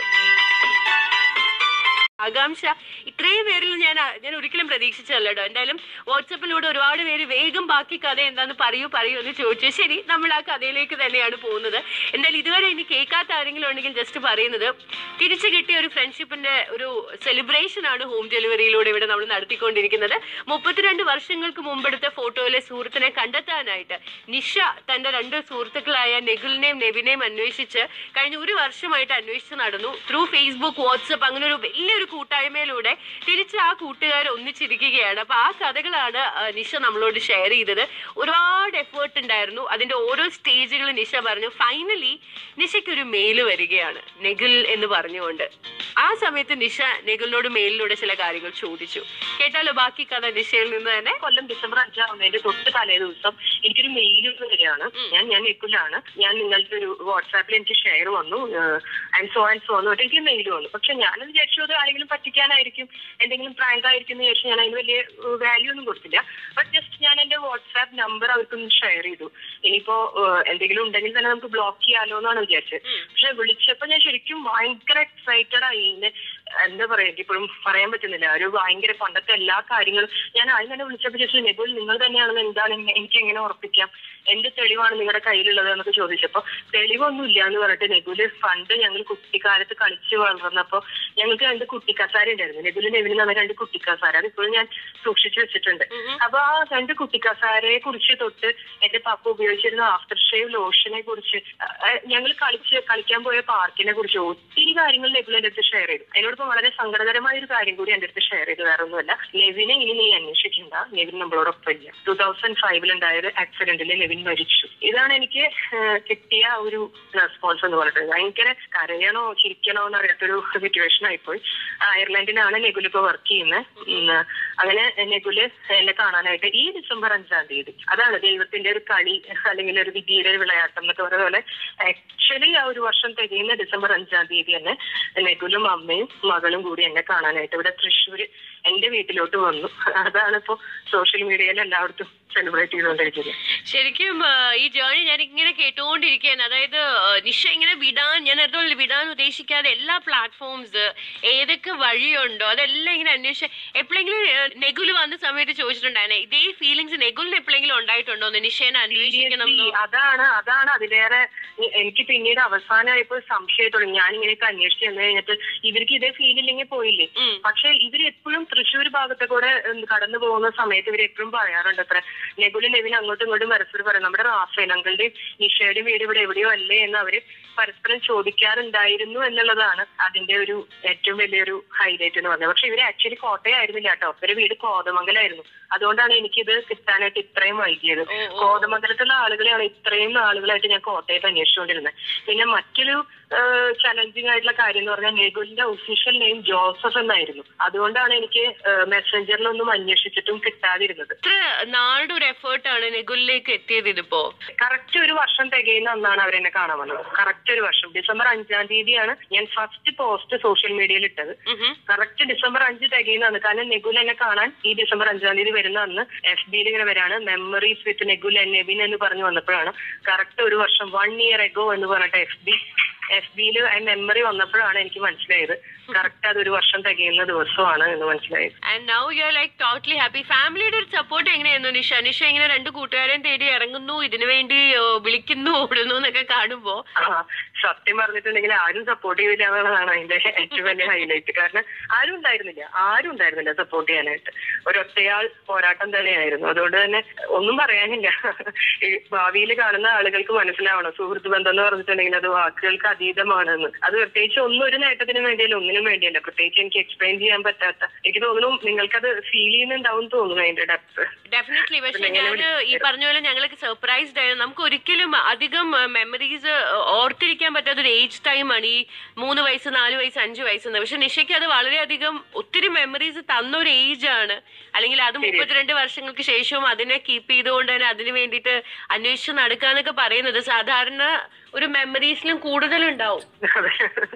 ആകാംക്ഷ ഇത്രയും പേരിൽ ഞാൻ ഞാൻ ഒരിക്കലും പ്രതീക്ഷിച്ചല്ലോ എന്തായാലും വാട്സപ്പിലൂടെ ഒരുപാട് പേര് വേഗം ബാക്കി കഥ എന്താന്ന് പറയൂ പറയൂ എന്ന് ചോദിച്ചു ശരി നമ്മൾ ആ കഥയിലേക്ക് തന്നെയാണ് പോകുന്നത് എന്തായാലും ഇതുവരെ ഇനി കേൾക്കാത്ത ആരെങ്കിലും ഉണ്ടെങ്കിൽ ജസ്റ്റ് പറയുന്നത് തിരിച്ചു കിട്ടിയ ഒരു ഫ്രണ്ട്ഷിപ്പിന്റെ ഒരു സെലിബ്രേഷൻ ആണ് ഹോം ഡെലിവറിയിലൂടെ ഇവിടെ നമ്മൾ നടത്തിക്കൊണ്ടിരിക്കുന്നത് മുപ്പത്തിരണ്ട് വർഷങ്ങൾക്ക് മുമ്പെടുത്ത ഫോട്ടോയിലെ സുഹൃത്തിനെ കണ്ടെത്താനായിട്ട് നിഷ തന്റെ രണ്ട് സുഹൃത്തുക്കളായ നെഗുലിനെയും നെവിനെയും അന്വേഷിച്ച് കഴിഞ്ഞ ഒരു വർഷമായിട്ട് അന്വേഷിച്ച് നടന്നു ത്രൂ ഫേസ്ബുക്ക് വാട്സപ്പ് അങ്ങനെ ഒരു വലിയൊരു കൂട്ടായ്മയിലൂടെ തിരിച്ച് ആ കൂട്ടുകാർ ഒന്നിച്ചിരിക്കുകയാണ് അപ്പൊ ആ കഥകളാണ് ആ, നിഷ നമ്മളോട് ഷെയർ ചെയ്തത് ഒരുപാട് എഫേർട്ട് ഉണ്ടായിരുന്നു അതിന്റെ ഓരോ സ്റ്റേജുകൾ നിഷ പറഞ്ഞു ഫൈനലി നിഷയ്ക്ക് ഒരു മെയിൽ വരികയാണ് നെഗിൽ എന്ന് പറഞ്ഞുകൊണ്ട് ആ സമയത്ത് നിഷ നെഗിലിനോട് മെയിലിലൂടെ ചില കാര്യങ്ങൾ ചോദിച്ചു കേട്ടാലോ ബാക്കി കഥ നിഷയിൽ നിന്ന് തന്നെ കൊല്ലം ഡിസംബർ അഞ്ചാവുന്നതിന്റെ തൊട്ട് തലേ ദിവസം എനിക്കൊരു മെയിൽ വരികയാണ് ഉം. ഞാൻ ഞാൻ നിക്കുലാണ് ഞാൻ നിങ്ങളുടെ ഒരു വാട്സാപ്പിൽ എനിക്ക് ഷെയർ വന്നു ആൻഡ് സോ ആൻഡ് സോ എന്ന് പറഞ്ഞിട്ട് എനിക്ക് മെയിൽ വന്നു പക്ഷെ ഞാൻ വിചാരിച്ചു അത് ആരെങ്കിലും പറ്റിക്കാനായിരിക്കും എന്തെങ്കിലും പ്രാങ്ക് ആയിരിക്കും എന്ന് വിചാരിച്ചു ഞാൻ അതിന് വലിയ വാല്യൂ ഒന്നും കൊടുത്തില്ല ബട്ട് ജസ്റ്റ് ഞാൻ എന്റെ വാട്സാപ്പ് നമ്പർ അവർക്കൊന്ന് ഷെയർ ചെയ്തു ഇനിയിപ്പോ ഏഹ്, എന്തെങ്കിലും ഉണ്ടെങ്കിൽ തന്നെ നമുക്ക് ബ്ലോക്ക് ചെയ്യാലോ എന്നാണ് വിചാരിച്ചത് ഉം. പക്ഷെ വിളിച്ചപ്പോ ഞാൻ ശരിക്കും ഭയങ്കര എക്സൈറ്റഡ് ആയി ഇതിന്റെ എന്താ പറയാ എനിക്കിപ്പോഴും പറയാൻ പറ്റുന്നില്ല ഒരു ഭയങ്കര പണ്ടത്തെ എല്ലാ കാര്യങ്ങളും ഞാൻ ആദ്യം തന്നെ വിളിച്ചപ്പോ ചോദിച്ചു നെബുൽ നിങ്ങൾ തന്നെയാണെന്ന് എന്താണ് എങ്ങ- എനിക്ക് എങ്ങനെ ഉറപ്പിക്കാം എന്ത് തെളിവാണ് നിങ്ങളുടെ കയ്യിലുള്ളത് എന്നൊക്കെ ചോദിച്ചപ്പോ തെളിവൊന്നും ഇല്ല എന്ന് പറഞ്ഞിട്ട് നെബുല് പണ്ട് ഞങ്ങൾ കുട്ടിക്കാലത്ത് കളിച്ച് വളർന്നപ്പോ ഞങ്ങൾക്ക് രണ്ട് കുട്ടിക്കസാര ഉണ്ടായിരുന്നു നെബുല് നെബിന് നമ്മൾ രണ്ട് കുട്ടിക്കസാര അത് ഇപ്പോഴും ഞാൻ സൂക്ഷിച്ചു വെച്ചിട്ടുണ്ട് ഉം. അപ്പൊ ആ രണ്ട് കുട്ടിക്കസാരയെ കുറിച്ച് തൊട്ട് എന്റെ പപ്പ ഉപയോഗിച്ചിരുന്ന ആഫ്റ്റർ ഷേവ് ലോഷനെ കുറിച്ച് ഞങ്ങൾ കളിച്ച് കളിക്കാൻ പോയ പാർക്കിനെ കുറിച്ച് ഒത്തിരി കാര്യങ്ങൾ നെബിൽ എന്റെ അടുത്ത് ഷെയർ ചെയ്തു അതിനോടൊപ്പം വളരെ സങ്കടകരമായ ഒരു കാര്യം കൂടി എന്റെ അടുത്ത് ഷെയർ ചെയ്തു വേറെ ഒന്നുമല്ല നെവിനെ ഇനി നീ അന്വേഷിക്കണ്ട നെവിൻ നമ്മളോടൊപ്പം ഇല്ല ടൂ തൗസൻഡ് ഫൈവിലുണ്ടായ ഒരു ആക്സിഡന്റിൽ നെവിൻ മരിച്ചു ഇതാണ് എനിക്ക് ഏഹ്, കിട്ടിയ ഒരു റെസ്പോൺസ് എന്ന് പറഞ്ഞിട്ട് ഭയങ്കര കരയണോ ചിരിക്കണോ എന്ന് അറിയാത്തൊരു സിറ്റുവേഷൻ ആയിപ്പോയി അയർലൻഡിലാണ് നെഗുൽ ഇപ്പൊ വർക്ക് ചെയ്യുന്നത് ഉം, അങ്ങനെ നെഗുല് എന്നെ കാണാനായിട്ട് ഈ ഡിസംബർ അഞ്ചാം തീയതി അതാണ് ദൈവത്തിന്റെ ഒരു കളി അല്ലെങ്കിൽ ഒരു വിധിയുടെ ഒരു വിളയാട്ടം എന്നൊക്കെ പറയുന്ന പോലെ ആക്ച്വലി ആ ഒരു വർഷം തികയുന്ന ഡിസംബർ അഞ്ചാം തീയതി തന്നെ നെഗുലും അമ്മയും മകളും കൂടി എന്നെ കാണാനായിട്ട് ഇവിടെ തൃശ്ശൂര് എന്റെ വീട്ടിലോട്ട് വന്നു അതാണ് ഇപ്പോ സോഷ്യൽ മീഡിയയിൽ എല്ലായിടത്തും സെലിബ്രേറ്റ് ചെയ്തുകൊണ്ടിരിക്കുന്നത് ശരിക്കും ആ, ഈ ജേണി ഞാൻ ഇങ്ങനെ കേട്ടുകൊണ്ടിരിക്കുകയാണ് അതായത് ആ, നിഷ ഇങ്ങനെ വിടാൻ ഞാൻ നേരത്തെ പറഞ്ഞില്ലേ, വിടാൻ ഉദ്ദേശിക്കാതെ എല്ലാ പ്ലാറ്റ്ഫോംസ് ഏതൊക്കെ വഴിയുണ്ടോ അതെല്ലാം ഇങ്ങനെ അന്വേഷിച്ച് എപ്പോഴെങ്കിലും നെഗുല് വന്ന സമയത്ത് ചോദിച്ചിട്ടുണ്ടായിരുന്നെ ഇതേ ഫീലിങ്സ് നെഗുലിന് എപ്പോഴെങ്കിലും ഉണ്ടായിട്ടുണ്ടോ എന്ന് നിഷേനെ അന്വേഷിക്കണം എന്നോ? Seriously, അതാണ് അതാണ് അതിലേറെ എ- എനിക്ക് പിന്നീട് അവസാനമായപ്പോൾ സംശയം തുടങ്ങി ഞാൻ ഇങ്ങനെയൊക്കെ അന്വേഷിച്ച് ചെന്ന് കഴിഞ്ഞിട്ട് ഇവർക്ക് ഇതേ ഫീൽ ഇല്ലെങ്കിൽ പോയില്ലേ ഉം. പക്ഷെ ഇവർ എപ്പോഴും തൃശ്ശൂർ ഭാഗത്തെ കൂടെ ഉം, കടന്നു പോകുന്ന സമയത്ത് ഇവർ എപ്പോഴും പറയാറുണ്ട് അത്ര നെഗുലി നെവിൻ അങ്ങോട്ടും ഇങ്ങോട്ടും പരസ്പരം പറയും നമ്മുടെ റാഫേൽ അങ്കളുടെയും നിഷയുടെയും വീട് ഇവിടെ എവിടെയോ അല്ലേ എന്ന് അവർ അവര് പരസ്പരം ചോദിക്കാറുണ്ടായിരുന്നു എന്നുള്ളതാണ് അതിന്റെ ഒരു ഏറ്റവും വലിയൊരു ഹൈലൈറ്റ് എന്ന് പറഞ്ഞത് പക്ഷെ ഇവര് ആക്ച്വലി കോട്ടയം ആയിരുന്നില്ല കേട്ടോ ഇവര് വീട് കോതമംഗലായിരുന്നു അതുകൊണ്ടാണ് എനിക്കിത് കിട്ടാനായിട്ട് ഇത്രയും വൈകിയത് ഓ, ഓ. കോതമംഗലത്തുള്ള ആളുകളെയാണ് ഇത്രയും നാളുകളായിട്ട് ഞാൻ കോട്ടയത്ത് അന്വേഷിച്ചുകൊണ്ടിരുന്നത് പിന്നെ മറ്റൊരു ചലഞ്ചിങ് ആയിട്ടുള്ള കാര്യം എന്ന് പറഞ്ഞാൽ നെഗുലിന്റെ ഒഫീഷ്യൽ നെയിം ജോസഫ് എന്നായിരുന്നു അതുകൊണ്ടാണ് എനിക്ക് മെസ്സഞ്ചറിലൊന്നും അന്വേഷിച്ചിട്ടും കിട്ടാതിരുന്നത് ഇത്ര നാളുടെ ഒരു എഫേർട്ടാണ് നെഗുലിലേക്ക് എത്തിയത് ഇതിപ്പോ കറക്റ്റ് ഒരു വർഷം തികയുന്ന അന്നാണ് അവരെന്നെ കാണാൻ വന്നത് കറക്റ്റ് ഒരു വർഷം ഡിസംബർ അഞ്ചാം തീയതിയാണ് ഞാൻ ഫസ്റ്റ് പോസ്റ്റ് സോഷ്യൽ മീഡിയയിൽ ഇട്ടത് ഉഹും. കറക്റ്റ് ഡിസംബർ അഞ്ച് തികയുന്നതാണ് കാരണം നെഗുൽ എന്നെ കാണാൻ ഈ ഡിസംബർ അഞ്ചാം തീയതി വരുന്ന അന്ന് എഫ് ബിയിൽ ഇങ്ങനെ വരാണ് മെമ്മറീസ് വിത്ത് നെഗുൽ ആൻഡ് നെബിൻ എന്ന് പറഞ്ഞു വന്നപ്പോഴാണ് കറക്റ്റ് ഒരു വർഷം വൺ ഇയർ എഗോ എന്ന് പറഞ്ഞിട്ട് എഫ് ബി എഫ് ബിയിൽ ആ മെമ്മറി വന്നപ്പോഴാണ് എനിക്ക് മനസ്സിലായത് കറക്റ്റ് അത് ഒരു വർഷം തികയുന്ന ദിവസമാണ് എന്ന് മനസ്സിലായത് and now you are like totally happy ഫാമിലിയുടെ ഒരു സപ്പോർട്ട് എങ്ങനെയായിരുന്നു നിഷ നിഷ ഇങ്ങനെ രണ്ട് കൂട്ടുകാരെയും തേടി ഇറങ്ങുന്നു ഇതിനു വേണ്ടി ഏ, വിളിക്കുന്നു ഓടുന്നു എന്നൊക്കെ കാണുമ്പോ ആ, സത്യം പറഞ്ഞിട്ടുണ്ടെങ്കിൽ ആരും സപ്പോർട്ട് ചെയ്തില്ല എന്നുള്ളതാണ് അതിന്റെ ഏറ്റവും വലിയ ഹൈലൈറ്റ് കാരണം ആരും ഉണ്ടായിരുന്നില്ല ആരും ഉണ്ടായിരുന്നില്ല സപ്പോർട്ട് ചെയ്യാനായിട്ട് ഒരൊറ്റയാൾ പോരാട്ടം തന്നെയായിരുന്നു അതുകൊണ്ട് തന്നെ ഒന്നും പറയാനില്ല ഈ ഭാവിയിൽ കാണുന്ന ആളുകൾക്ക് മനസ്സിലാവണം സുഹൃത്ത് ബന്ധം എന്ന് പറഞ്ഞിട്ടുണ്ടെങ്കിൽ അത് വാക്കുകൾക്ക് അതീതമാണെന്ന് അത് പ്രത്യേകിച്ച് ഒന്നും ഒരു നേട്ടത്തിനും വേണ്ടിയല്ല ഒന്നിനും വേണ്ടിയല്ല പ്രത്യേകിച്ച് എനിക്ക് എക്സ്പ്ലെയിൻ ചെയ്യാൻ പറ്റാത്ത എനിക്ക് തോന്നുന്നു നിങ്ങൾക്കത് ഫീൽ ചെയ്യുന്നുണ്ടാവും തോന്നുന്നു അതിന്റെ ഡെപ്ത് ഡെഫിനറ്റ്ലി പക്ഷെ പിന്നെ ഞാൻ എങ്ങനെ ഈ പറഞ്ഞ പോലെ ഞങ്ങളൊക്കെ സർപ്രൈസ്ഡ് ആയിരുന്നു നമുക്ക് ഒരിക്കലും അധികം മെമ്മറീസ് ഓർത്തിരിക്കാൻ പറ്റാത്ത ഒരു ഏജ് ടൈമാണ് ഈ മൂന്ന് വയസ്സ് നാല് വയസ്സ് അഞ്ച് വയസ്സ് എന്ന് പക്ഷെ നിഷയ്ക്ക് അത് വളരെയധികം ഒത്തിരി മെമ്മറീസ് തന്ന ഒരു ഏജ് ആണ് അല്ലെങ്കിൽ അത് മുപ്പത്തിരണ്ട് വർഷങ്ങൾക്ക് ശേഷവും അതിനെ കീപ്പ് ചെയ്തുകൊണ്ട് തന്നെ അതിന് വേണ്ടിയിട്ട് അന്വേഷിച്ച് നടക്കാന്നൊക്കെ പറയുന്നത് സാധാരണ ഒരു മെമ്മറീസിലും കൂടുതലുണ്ടാവും അതെ.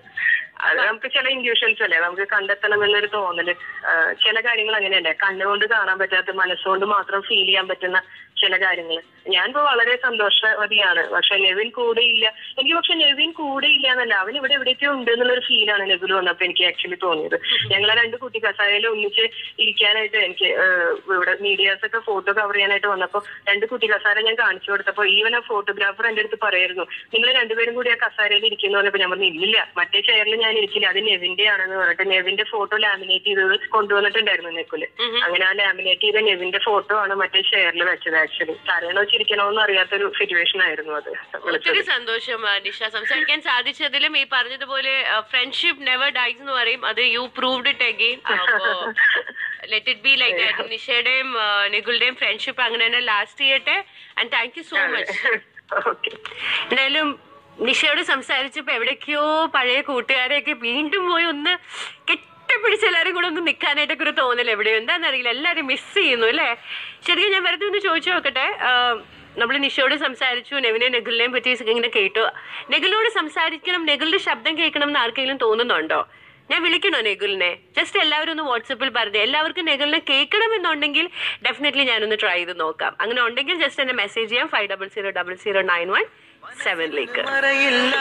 അത് നമുക്ക് ചില ഇൻഡ്യൂഷൻസ് അല്ലേ നമുക്ക് കണ്ടെത്തണം എന്നൊരു തോന്നല് ആ, ചില കാര്യങ്ങൾ അങ്ങനെയല്ലേ കണ്ണുകൊണ്ട് കാണാൻ പറ്റാത്ത മനസ്സുകൊണ്ട് മാത്രം ഫീൽ ചെയ്യാൻ പറ്റുന്ന ചില കാര്യങ്ങൾ ഞാനിപ്പോ വളരെ സന്തോഷവതിയാണ് പക്ഷെ നെവിൻ കൂടെ ഇല്ല എനിക്ക് പക്ഷെ നെവിൻ കൂടെ ഇല്ല എന്നല്ല അവൻ ഇവിടെ എവിടെയൊക്കെയോ ഉണ്ട് എന്നുള്ളൊരു ഫീലാണ് നെവിൽ വന്നപ്പോ എനിക്ക് ആക്ച്വലി തോന്നിയത് ഞങ്ങളെ രണ്ട് കുട്ടി കസായയിൽ ഒന്നിച്ച് ഇരിക്കാനായിട്ട് എനിക്ക് ആ, ഇവിടെ മീഡിയാസ് ഒക്കെ ഫോട്ടോ കവർ ചെയ്യാനായിട്ട് വന്നപ്പോ രണ്ട് കുട്ടി കസാര ഞാൻ കാണിച്ചു കൊടുത്തപ്പോ ഈവൻ ആ ഫോട്ടോഗ്രാഫർ എന്റെ അടുത്ത് പറയായിരുന്നു നിങ്ങൾ രണ്ടുപേരും കൂടി ആ കസാരയിൽ ഇരിക്കുന്നു പറഞ്ഞപ്പോ ഞാൻ പറഞ്ഞു ഇല്ലില്ല മറ്റേ ചെയറിൽ ഞാൻ ഇരിക്കില്ല അത് നെവിന്റെ ആണെന്ന് പറഞ്ഞിട്ട് നെവിന്റെ ഫോട്ടോ ലാമിനേറ്റ് ചെയ്തത് കൊണ്ടുവന്നിട്ടുണ്ടായിരുന്നു നെക്കുല് അങ്ങനെ ആ ലാമിനേറ്റ് ചെയ്ത നെവിന്റെ ഫോട്ടോ ആണ് മറ്റേ ചെയറിൽ വെച്ചത് ആക്ച്വലി കരയണോ ചിരിക്കണോ എന്ന് അറിയാത്തൊരു സിറ്റുവേഷൻ ആയിരുന്നു അത് വിളിച്ചത് ഒത്തിരി സന്തോഷം ആ, നിഷ സംസാരിക്കാൻ സാധിച്ചതിലും ഈ പറഞ്ഞതുപോലെ ഫ്രണ്ട്ഷിപ്പ് നെവർ ഡൈസ് എന്ന് പറയും അത് you proved it again let it be like നിഷയുടെയും ആ, നിഖിളുടെയും ഫ്രണ്ട്ഷിപ്പ് അങ്ങനെ തന്നെ ലാസ്റ്റ് ചെയ്യട്ടെ and thank you so much okay എന്തായാലും നിഷയോട് സംസാരിച്ചപ്പോ എവിടേക്കോ പഴയ കൂട്ടുകാരെയൊക്കെ വീണ്ടും പോയി ഒന്ന് കെട്ടിപ്പിടിച്ച് എല്ലാരും കൂടെ ഒന്ന് നിൽക്കാനായിട്ടൊക്കെ ഒരു തോന്നൽ എവിടെയോ എന്താണെന്നറിയില്ല എല്ലാരും മിസ് ചെയ്യുന്നു അല്ലേ ശരിക്കും ഞാൻ വെറുതെ ഒന്ന് ചോദിച്ചു നോക്കട്ടെ നമ്മൾ നിഷയോട് സംസാരിച്ചു നെവിനെ നെഗിലിനെയും പറ്റി ഇങ്ങനെ കേട്ടു നെഗിലിനോട് സംസാരിക്കണം നെഗിലിന്റെ ശബ്ദം കേൾക്കണം എന്ന് ആർക്കെങ്കിലും തോന്നുന്നുണ്ടോ ഞാൻ വിളിക്കണോ നെഗിലിനെ ജസ്റ്റ് എല്ലാവരും ഒന്ന് വാട്സപ്പിൽ പറഞ്ഞു എല്ലാവർക്കും നെഗിലിനെ കേൾക്കണമെന്നുണ്ടെങ്കിൽ ഡെഫിനറ്റ്ലി ഞാനൊന്ന് ട്രൈ ചെയ്ത് നോക്കാം അങ്ങനെ ഉണ്ടെങ്കിൽ ജസ്റ്റ് എന്നെ മെസ്സേജ് ചെയ്യാം five double zero double zero nine one സെവനിലേക്ക് മറയില്ല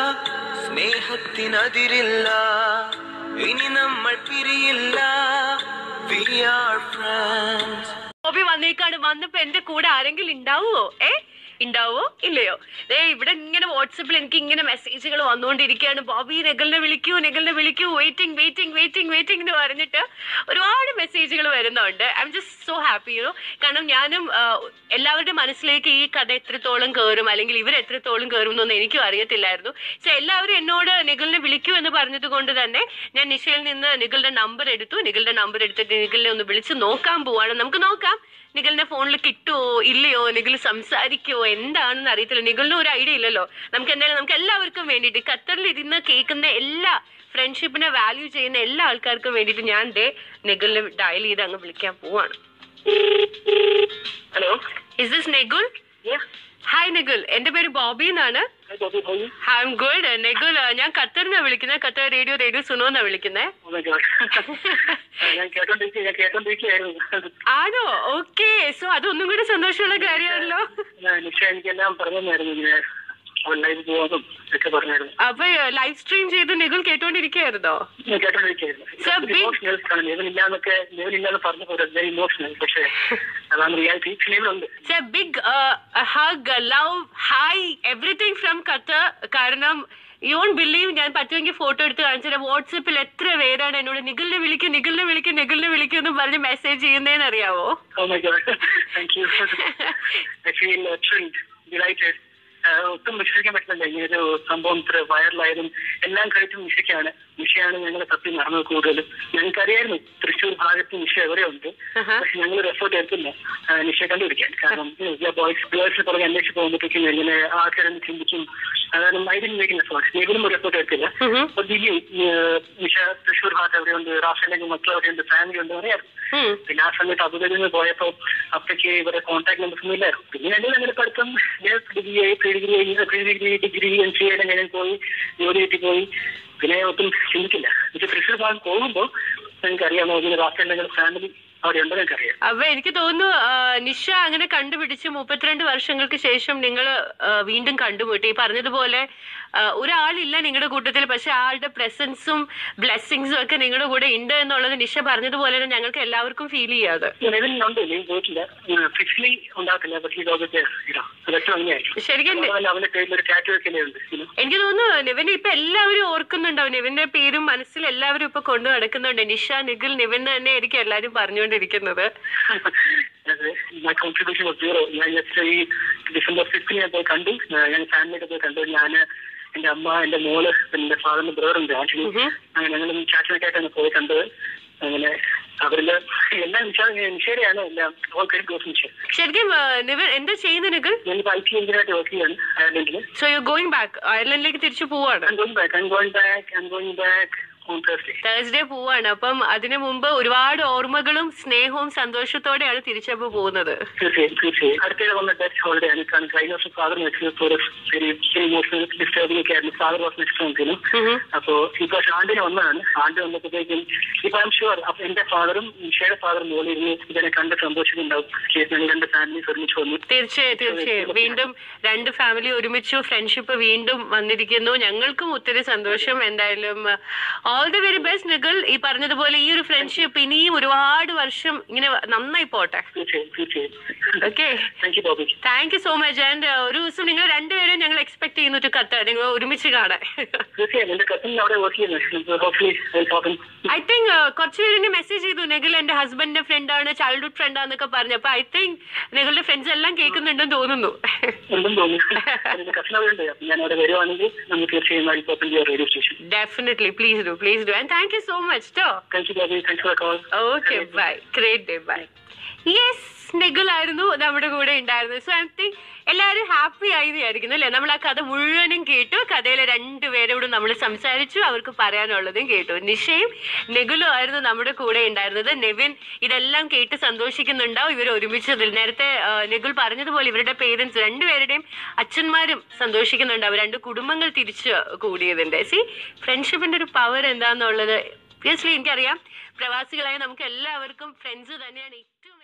സ്നേഹത്തിനതിരില്ല ഇനി നമ്മൾ പിരിയില്ല We are friends. ബോബി വന്നേക്കാണ് വന്നപ്പോ എന്റെ കൂടെ ആരെങ്കിലും ഉണ്ടാവുമോ ഏ ഉണ്ടാവോ ഇല്ലയോ ദേ ഇവിടെ ഇങ്ങനെ വാട്സപ്പിൽ എനിക്ക് ഇങ്ങനെ മെസ്സേജുകൾ വന്നുകൊണ്ടിരിക്കുകയാണ് ബോബി നെഗലിനെ വിളിക്കൂ നെഗലിനെ വിളിക്കൂ വെയിറ്റിംഗ് വെയിറ്റിംഗ് വെയിറ്റിംഗ് വെയിറ്റിംഗ് എന്ന് പറഞ്ഞിട്ട് ഒരുപാട് മെസ്സേജുകൾ വരുന്നുണ്ട് I'm just so happy you കാരണം ഞാനും ആ, എല്ലാവരുടെ മനസ്സിലേക്ക് ഈ കഥ എത്രത്തോളം കയറും അല്ലെങ്കിൽ ഇവർ എത്രത്തോളം കയറും എന്നൊന്നും എനിക്കും അറിയത്തില്ലായിരുന്നു പക്ഷെ എല്ലാവരും എന്നോട് നിഖിലിനെ വിളിക്കൂ എന്ന് പറഞ്ഞത് കൊണ്ട് തന്നെ ഞാൻ നിഷയിൽ നിന്ന് നിഖിലിന്റെ നമ്പർ എടുത്തു നിഖിലിന്റെ നമ്പർ എടുത്തിട്ട് നിഖിലിനെ ഒന്ന് വിളിച്ച് നോക്കാൻ പോവാണ് നമുക്ക് നോക്കാം നിഖിലിന്റെ ഫോണിൽ കിട്ടുമോ ഇല്ലയോ നിഖിൽ സംസാരിക്കുമോ എന്താണെന്ന് അറിയത്തില്ല നിഖിലിന് ഒരു ഐഡിയ ഇല്ലല്ലോ നമുക്ക് എന്തായാലും നമുക്ക് എല്ലാവർക്കും വേണ്ടിയിട്ട് ഖത്തറിൽ ഇരുന്ന് കേൾക്കുന്ന എല്ലാ ഫ്രണ്ട്ഷിപ്പിനെ വാല്യൂ ചെയ്യുന്ന എല്ലാ ആൾക്കാർക്കും വേണ്ടിയിട്ട് ഞാൻ ദേ നിഖിലിനെ ഡയൽ ചെയ്ത് അങ്ങ് വിളിക്കാൻ പോവാണ് hello is this Nakul hi Nakul എന്റെ പേര് ബോബി എന്നാണ് ഐ എം ഗുഡ് നെഗുൽ ഞാൻ ഖത്തറിനാ വിളിക്കുന്നത് ഖത്തർ റേഡിയോ റേഡിയോ സുനോ എന്നാ വിളിക്കുന്നത് ഞാൻ കേട്ടോണ്ടിരിക്കുക ഞാൻ കേട്ടോണ്ടിരിക്കുകയായിരുന്നു ആണോ ഓക്കെ സോ അതൊന്നും കൂടി സന്തോഷമുള്ള കാര്യമാണല്ലോ നിഷ എനിക്കെല്ലാം പറഞ്ഞു തന്നായിരുന്നു ഇങ്ങനെ ഓൺലൈനിൽ പോകുന്നതും ഒക്കെ പറഞ്ഞായിരുന്നു അപ്പൊ ലൈവ് സ്ട്രീം ചെയ്ത് നിഖിൽ കേട്ടോണ്ടിരിക്കുകയായിരുന്നോ ഞാൻ കേട്ടോണ്ടിരിക്കുകയായിരുന്നു Sir, big- ഇമോഷണൽ ആണ് ലെവലില്ലാന്നൊക്കെ ലെവലില്ലാന്ന് പറഞ്ഞു പോലും വെരി ഇമോഷണൽ പക്ഷേ അതാണ് റിയാലിറ്റി ലെവലുണ്ട് It's a big uh, a hug, a love, hi, everything from Qatar. കാരണം യു വോണ്ട് ബിലീവ് ഞാൻ പറ്റുമെങ്കിൽ ഫോട്ടോ എടുത്ത് കാണിച്ചാൽ വാട്സപ്പിൽ എത്ര പേരാണ് എന്നോട് നിഖിലിനെ വിളിക്കും നിഖിലിനെ വിളിക്കും നിഖിലിനെ വിളിക്കും എന്ന് പറഞ്ഞ് മെസ്സേജ് ചെയ്യുന്നതെന്ന് അറിയാവോ Oh my God. Thank you. I feel uh, thrilled, delighted, ആഹ് ഒട്ടും വിശ്വസിക്കാൻ പറ്റുന്നില്ല ഈ ഒരു സംഭവം ഇത്ര വൈറലായതും എല്ലാം കഴിച്ചും നിഷയ്ക്കാണ് നിഷയാണ് ഞങ്ങളെ തപ്പി നടന്നത് കൂടുതലും ഞങ്ങൾക്കറിയായിരുന്നു തൃശ്ശൂർ ഭാഗത്ത് നിഷ എവിടെയുണ്ട് പക്ഷെ ഞങ്ങൾ ഒരു എഫേർട്ട് എടുത്തില്ല ആഹ് നിഷയെ കണ്ടുപിടിക്കാൻ കാരണം ബോയ്സ് ഗേൾസ് പുറകെ അന്വേഷിച്ച് പോകുമ്പോഴത്തേക്കും ഇങ്ങനെ ആൾക്കാരൊന്ന് ചിന്തിക്കും അതാണ് ഐഡിയൻ മേക്കിംഗ് എഫേർട്ട് നീവിനും ഒരു എഫേർട്ട് എടുത്തില്ല അപ്പൊ ദിലി നിഷ തൃശ്ശൂർ ഭാഗത്ത് എവിടെയുണ്ട് റാഫേലിന്റെ മക്കൾ എവിടെയുണ്ട് ഫാമിലി ഉണ്ട് അറിയാം ഉം. പിന്നെ ആ സമയത്ത് അബുദാബിയിൽ നിന്ന് പോയപ്പോ അപ്പയ്ക്ക് ഇവരെ കോൺടാക്ട് നമ്പേഴ്സ് ഒന്നും ഇല്ലായിരുന്നു പിന്നെ രണ്ടു അങ്ങനെ പഠിത്തം ഡിഗ്രി ആയി പ്രീ ഡിഗ്രി ആയി pre degree degree M C എല്ലാം ഞാൻ പോയി ജോലി കിട്ടി പോയി പിന്നെ ഒട്ടും ചിന്തിക്കില്ല പക്ഷെ തൃശ്ശൂർ ഭാഗം പോകുമ്പോ എനിക്കറിയാമോ ഇതിന് റാഫേലിന്റെ ഫാമിലി അവിടെ ഉണ്ടെന്ന് എനിക്കറിയാം അപ്പൊ എനിക്ക് തോന്നുന്നു ആ, നിഷ അങ്ങനെ കണ്ടുപിടിച്ച് മുപ്പത്തിരണ്ട് വർഷങ്ങൾക്ക് ശേഷം നിങ്ങൾ വീണ്ടും കണ്ടുമുട്ടി ഈ പറഞ്ഞതുപോലെ ആ, ഒരാളില്ല നിങ്ങളുടെ കൂട്ടത്തിൽ പക്ഷെ ആളുടെ പ്രസൻസും ബ്ലെസ്സിങ്സും ഒക്കെ നിങ്ങളുടെ കൂടെ ഉണ്ട് എന്നുള്ളത് നിഷ പറഞ്ഞതുപോലെ തന്നെ ഞങ്ങൾക്ക് എല്ലാവർക്കും ഫീൽ ചെയ്യാതെ നിലവിലുണ്ട് ഞാൻ പോയിട്ടില്ല ഫിക്സ്ലി ഉണ്ടാക്കില്ല പക്ഷേ ഇതൊക്കെ ഇടാം അതൊക്കെ അങ്ങനെയായിരിക്കും ശരിക്കും അതുപോലെ അവന്റെ പേരിൽ ഒരു ടാറ്റു വെക്കലേ ഉണ്ട് you know. എനിക്ക് തോന്നുന്നു നിവിനെ ഇപ്പൊ എല്ലാവരും ഓർക്കുന്നുണ്ടാവും നിവിന്റെ പേരും മനസ്സിൽ എല്ലാവരും ഇപ്പൊ കൊണ്ടു നടക്കുന്നുണ്ട് നിഷ നിഖിൽ നിവിൻ തന്നെ ആയിരിക്കും എല്ലാരും പറഞ്ഞുകൊണ്ടിരിക്കുന്നത് അതെ മൈ കോൺട്രിബ്യൂഷൻ വാസ് സീറോ ഞാൻ ജസ്റ്റ് ഈ ഡിസംബർ ഫിഫ്റ്റിന് ഞാൻ പോയി കണ്ടു ആ, ഞാൻ ഫാമിലിയൊക്കെ പോയി കണ്ടു ഞാൻ എന്റെ അമ്മ എന്റെ മോള് പിന്നെ എന്റെ ഫാദറിന്റെ ബ്രദർ ഉണ്ട് ആക്ച്വലി അങ്ങനെ ഞങ്ങൾ ചാച്ചനൊക്കെ ആയിട്ടാണ് പോയി കണ്ടത് അങ്ങനെ അവരില് എല്ലാം നിശാ നിഷേധയാണ് എല്ലാം ഓൾ ക്രെഡിറ്റ് ഗോസ് നിഷ ശരിക്കും ആ, നിവിൻ എന്താ ചെയ്യുന്നത് നിഖിൽ ഞാനിപ്പോ ഐ ടി എഞ്ചിനായിട്ട് വർക്ക് ചെയ്യാണ് അയർലൻഡിൽ സോ യു ഗോയിങ് ബാക്ക് അയർലൻഡിലേക്ക് തിരിച്ചു പോവാണ് I'm going back. I'm going back. I'm going back on Thursday. Thursday പോവാണ് അപ്പം അതിനു മുമ്പ് ഒരുപാട് ഓർമ്മകളും സ്നേഹവും സന്തോഷത്തോടെയാണ് തിരിച്ചപ്പോ പോകുന്നത് തീർച്ചയായും തീർച്ചയായും അടുത്തിടെ വന്ന ഡെത്ത് ഹോളിഡേ ആണ് കാരണം കഴിഞ്ഞ വർഷം ഫാദർ മരിച്ചത് ഒരു വെരി ഇമോഷണൽ ഡിസ്റ്റർബിംഗ് ഒക്കെ ആയിരുന്നു ഫാദർ വാസ് നെക്സ്റ്റ് മന്തിനും അപ്പോ ഈ പ്രാവശ്യം ആണ്ടിന് വന്നതാണ് ആണ്ട് വന്നപ്പോഴത്തേക്കും ഇപ്പൊ ഐം ഷുവർ അപ്പൊ എന്റെ ഫാദറും നിഷയുടെ ഫാദറും മോളിൽ ഇരുന്ന് ഇതിനെ കണ്ട് സന്തോഷിക്കുന്നുണ്ടാവും ഞങ്ങൾ രണ്ട് ഫാമിലീസ് ഒരുമിച്ച് വന്നു തീർച്ചയായും തീർച്ചയായും വീണ്ടും രണ്ട് ഫാമിലി ഒരുമിച്ചു ഫ്രണ്ട്ഷിപ്പ് വീണ്ടും വന്നിരിക്കുന്നു ഞങ്ങൾക്കും ഒത്തിരി സന്തോഷം എന്തായാലും all the very best Nikhil ഈ പറഞ്ഞതുപോലെ ഈ ഒരു ഫ്രണ്ട്ഷിപ്പ് ഇനിയും ഒരുപാട് വർഷം ഇങ്ങനെ നന്നായി പോട്ടെ തീർച്ചയായും തീർച്ചയായും okay thank you Bobby thank you so much and ഒരു ദിവസം നിങ്ങൾ രണ്ടുപേരും ഞങ്ങൾ എക്സ്പെക്ട് ചെയ്യുന്നു ഒരു കത്ത് നിങ്ങൾ ഒരുമിച്ച് കാണാൻ തീർച്ചയായും എന്റെ കസിൻ അവിടെ വർക്ക് ചെയ്യുന്നു ഹോപ്പ്ലി ഐ തിങ്ക് കുറച്ച് പേര് എന്നെ മെസ്സേജ് ചെയ്തു നെഗിൽ എന്റെ ഹസ്ബൻഡിന്റെ ഫ്രണ്ടാണ് ചൈൽഡ്ഹുഡ് ഫ്രണ്ടാന്നൊക്കെ പറഞ്ഞു അപ്പൊ ഐ തിങ്ക് നെഗിളിന്റെ ഫ്രണ്ട്സ് എല്ലാം കേൾക്കുന്നുണ്ടെന്ന് തോന്നുന്നു ഉണ്ടെന്ന് തോന്നുന്നു എന്റെ കസിൻ അവിടെ ഉണ്ട് അപ്പൊ ഞാൻ അവിടെ വരുവാണെങ്കിൽ നമുക്ക് തീർച്ചയായും I open your radio station definitely please do please do and thank you so much too thank you Bobby thanks for call okay bye great day bye yes Nikhil ആയിരുന്നു നമ്മുടെ കൂടെ ഉണ്ടായിരുന്നത് സോ ഐ തിങ്ക് എല്ലാവരും ഹാപ്പി ആയി വിചാരിക്കുന്നു അല്ലേ നമ്മൾ ആ കഥ മുഴുവനും കേട്ടു കഥയിലെ രണ്ടുപേരോടും നമ്മൾ സംസാരിച്ചു അവർക്ക് പറയാനുള്ളതും കേട്ടു നിഷയും നെഗുലും ആയിരുന്നു നമ്മുടെ കൂടെ ഉണ്ടായിരുന്നത് നെവിൻ ഇതെല്ലാം കേട്ട് സന്തോഷിക്കുന്നുണ്ടാവും ഇവർ ഒരുമിച്ചതിൽ നേരത്തെ ആ, നെഗുൽ പറഞ്ഞതുപോലെ ഇവരുടെ പേരൻസ് രണ്ടുപേരുടെയും അച്ഛന്മാരും സന്തോഷിക്കുന്നുണ്ടാവും രണ്ട് കുടുംബങ്ങൾ തിരിച്ചു കൂടിയതിന്റെ സി ഫ്രണ്ട്ഷിപ്പിന്റെ ഒരു പവർ എന്താന്നുള്ളത് ഒബ്വിയസ്ലി എനിക്കറിയാം പ്രവാസികളായ നമുക്ക് എല്ലാവർക്കും ഫ്രണ്ട്സ് തന്നെയാണ് ഏറ്റവും